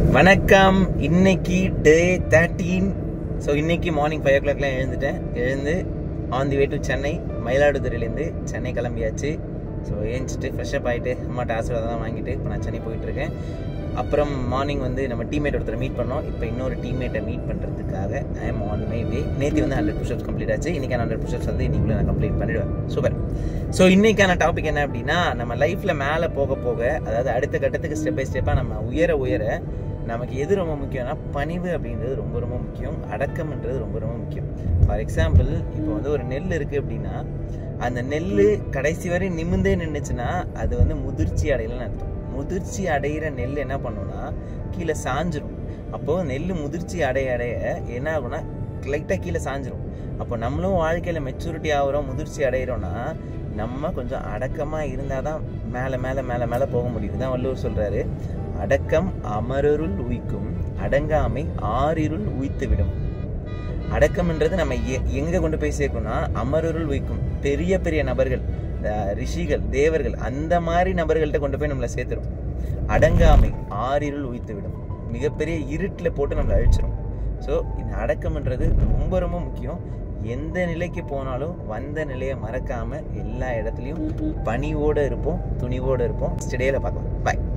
வணக்கம் இன்னைக்கு day thirteen so இன்னைக்கு மார்னிங் ஃபைவ் ஓ கிளாக்லாம் எழுந்துட்டேன் எழுந்து on the way to Chennai மயிலாடுதுறையிலேருந்து சென்னை கிளம்பியாச்சு ஸோ ஏஞ்சிட்டு ஃப்ரெஷ்அப் ஆகிட்டு அம்மாட்ட ஆசீர்வாதம் வாங்கிட்டு இப்போ நான் சென்னை போயிட்டு இருக்கேன் அப்புறம் மார்னிங் வந்து நம்ம டீம்மேட் ஒருத்தரை மீட் பண்ணோம் இப்போ இன்னொரு டீம்மேட்டை மீட் பண்ணுறதுக்காக I am on my way நேற்று வந்து ஹண்ட்ரட் புஷப்ஸ் கம்ப்ளீட் ஆச்சு இன்றைக்கான ஹண்ட்ரட் புஷப்ஸ் வந்து இன்னைக்குள்ள நான் கம்ப்ளீட் பண்ணிடுவேன் சூப்பர் ஸோ இன்னைக்கான டாபிக் என்ன அப்படின்னா நம்ம லைஃப்பில் மேலே போக போக அதாவது அடுத்த கட்டத்துக்கு ஸ்டெப் பை ஸ்டெப்பாக நம்ம உயர உயர நமக்கு எது ரொம்ப முக்கியம்னா பணிவு அப்படின்றது ரொம்ப ரொம்ப முக்கியம் அடக்கம்ன்றது ரொம்ப ரொம்ப முக்கியம் ஃபார் எக்ஸாம்பிள் இப்போ வந்து ஒரு நெல் இருக்குது அப்படின்னா அந்த நெல் கடைசி வரை நிமிந்தே நின்றுச்சுன்னா அது வந்து முதிர்ச்சி அடையலன்னு அர்த்தம் முதிர்ச்சி அடைகிற நெல் என்ன பண்ணும்னா கீழே சாஞ்சிரும் அப்போது நெல் முதிர்ச்சி அடைய அடைய என்ன ஆகும்னா லைட்டாக கீழே சாஞ்சிரும் அப்போ நம்மளும் வாழ்க்கையில் மெச்சூரிட்டி ஆகிறோம் முதிர்ச்சி அடைகிறோம்னா நம்ம கொஞ்சம் அடக்கமாக இருந்தால் தான் மேலே மேலே மேலே மேலே போக முடியுது தான் வள்ளுவர் சொல்கிறாரு அடக்கம் அமரருள் உய்க்கும் அடங்காமை ஆறிருள் உய்த்து விடும் அடக்கம்ன்றது நம்ம எ- எங்க கொண்டு போய் சேர்க்கணும்னா அமரருள் உய்க்கும் பெரிய பெரிய நபர்கள் இந்த ரிஷிகள் தேவர்கள் அந்த மாதிரி நபர்கள்ட்ட கொண்டு போய் நம்மளை சேர்த்துரும் அடங்காமை ஆறிருள் உய்த்து விடும் மிகப்பெரிய இருட்டில் போட்டு நம்மளை அழிச்சிரும் ஸோ இந்த அடக்கம்ன்றது ரொம்ப ரொம்ப முக்கியம் எந்த நிலைக்கு போனாலும் வந்த நிலையை மறக்காம எல்லா இடத்துலையும் பணிவோடு இருப்போம் துணிவோடு இருப்போம் ஸ்டடியில் பார்க்கலாம் பாய்